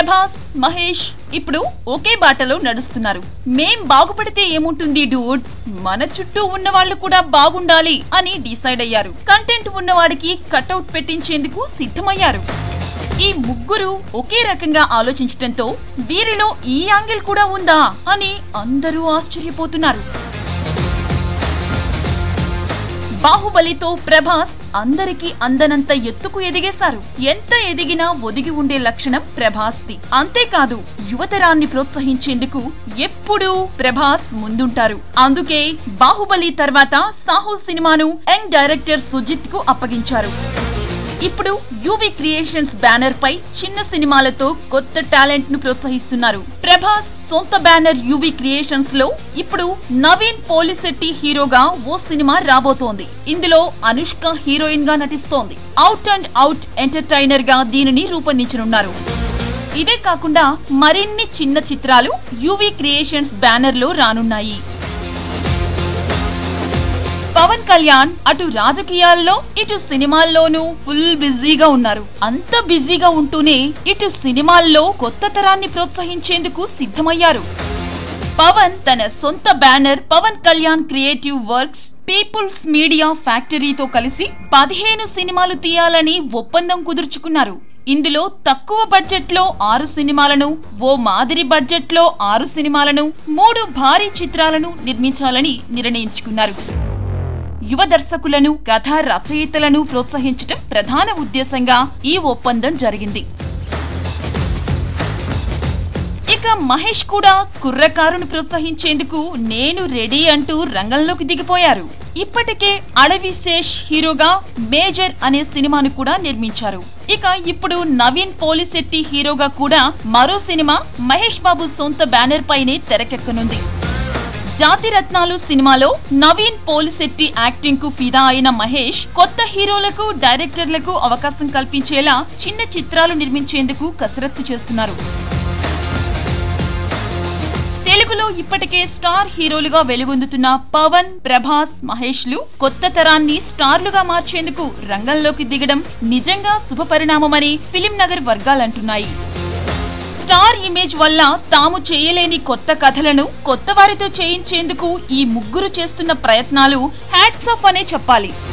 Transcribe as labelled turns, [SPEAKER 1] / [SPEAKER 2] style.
[SPEAKER 1] ప్రభాస్ మహేష్ ఇప్పుడు ఒకే బాటలో నడుస్తున్నారు మేం బాగుపడితే ఏముంటుంది డూడ్ మన చుట్టూ ఉన్న వాళ్ళు కూడా బాగుండాలి అని డిసైడ్ అయ్యారు కంటెంట్ ఉన్నవాడికి కట్అవుట్ పెట్టించేందుకు సిద్ధమయ్యారు ఈ ముగ్గురు ఒకే రకంగా ఆలోచించటంతో వీరిలో ఈ యాంగిల్ కూడా ఉందా అని అందరూ ఆశ్చర్యపోతున్నారు బాహుబలితో ప్రభాస్ అందరికీ అందనంత ఎత్తుకు ఎదిగేశారు ఎంత ఎదిగినా ఒదిగి ఉండే లక్షణం ప్రభాస్ది అంతేకాదు యువతరాన్ని ప్రోత్సహించేందుకు ఎప్పుడూ ప్రభాస్ ముందుంటారు అందుకే బాహుబలి తర్వాత సాహో సినిమాను యంగ్ డైరెక్టర్ సుజిత్ కు అప్పగించారు ఇప్పుడు యూవి క్రియేషన్స్ బ్యానర్ పై చిన్న సినిమాలతో కొత్త టాలెంట్ ను ప్రోత్సహిస్తున్నారు ప్రభాస్ సొంత బ్యానర్ యూవి క్రియేషన్స్ లో ఇప్పుడు నవీన్ పోలిశెట్టి హీరోగా ఓ సినిమా రాబోతోంది ఇందులో అనుష్క హీరోయిన్ గా నటిస్తోంది అవుట్ అండ్ అవుట్ ఎంటర్టైనర్ గా దీనిని రూపొందించనున్నారు ఇదే కాకుండా మరిన్ని చిన్న చిత్రాలు యూవి క్రియేషన్స్ బ్యానర్ లో రానున్నాయి పవన్ కళ్యాణ్ అటు రాజకీయాల్లో ఇటు సినిమాల్లోనూ ఫుల్ బిజీగా ఉన్నారు అంత బిజీగా ఉంటూనే ఇటు సినిమాల్లో కొత్త తరాన్ని ప్రోత్సహించేందుకు సిద్ధమయ్యారు పవన్ తన సొంత banner Pawan Kalyan creative works people's media ఫ్యాక్టరీతో కలిసి పదిహేను సినిమాలు తీయాలని ఒప్పందం కుదుర్చుకున్నారు ఇందులో తక్కువ బడ్జెట్ లో ఆరు సినిమాలను ఓ మాదిరి బడ్జెట్ లో ఆరు సినిమాలను మూడు భారీ చిత్రాలను నిర్మించాలని నిర్ణయించుకున్నారు యువ దర్శకులను కథా రచయితలను ప్రోత్సహించటం ప్రధాన ఉద్దేశంగా ఈ ఒప్పందం జరిగింది ఇక మహేష్ కూడా కుర్రకారును ప్రోత్సహించేందుకు నేను రెడీ అంటూ రంగంలోకి దిగిపోయారు ఇప్పటికే అడవి శేష్ హీరోగా మేజర్ అనే సినిమాను కూడా నిర్మించారు ఇక ఇప్పుడు నవీన్ పోలిశెట్టి హీరోగా కూడా మరో సినిమా మహేష్ బాబు సొంత బ్యానర్ పైనే తెరకెక్కనుంది జాతి రత్నాలు సినిమాలో నవీన్ పోలిశెట్టి యాక్టింగ్ కు ఫిదా అయిన మహేష్ కొత్త హీరోలకు డైరెక్టర్లకు అవకాశం కల్పించేలా చిన్న చిత్రాలు నిర్మించేందుకు కసరత్తు చేస్తున్నారు తెలుగులో ఇప్పటికే స్టార్ హీరోలుగా వెలుగొందుతున్న పవన్ ప్రభాస్ మహేష్ లు కొత్త తరాన్ని స్టార్లుగా మార్చేందుకు రంగంలోకి దిగడం నిజంగా శుభపరిణామమని ఫిలిం నగర్ వర్గాలంటున్నాయి స్టార్ ఇమేజ్ వల్ల తాము చేయలేని కొత్త కథలను కొత్త వారితో చేయించేందుకు ఈ ముగ్గురు చేస్తున్న ప్రయత్నాలు హ్యాట్స్ ఆఫ్ అనే చెప్పాలి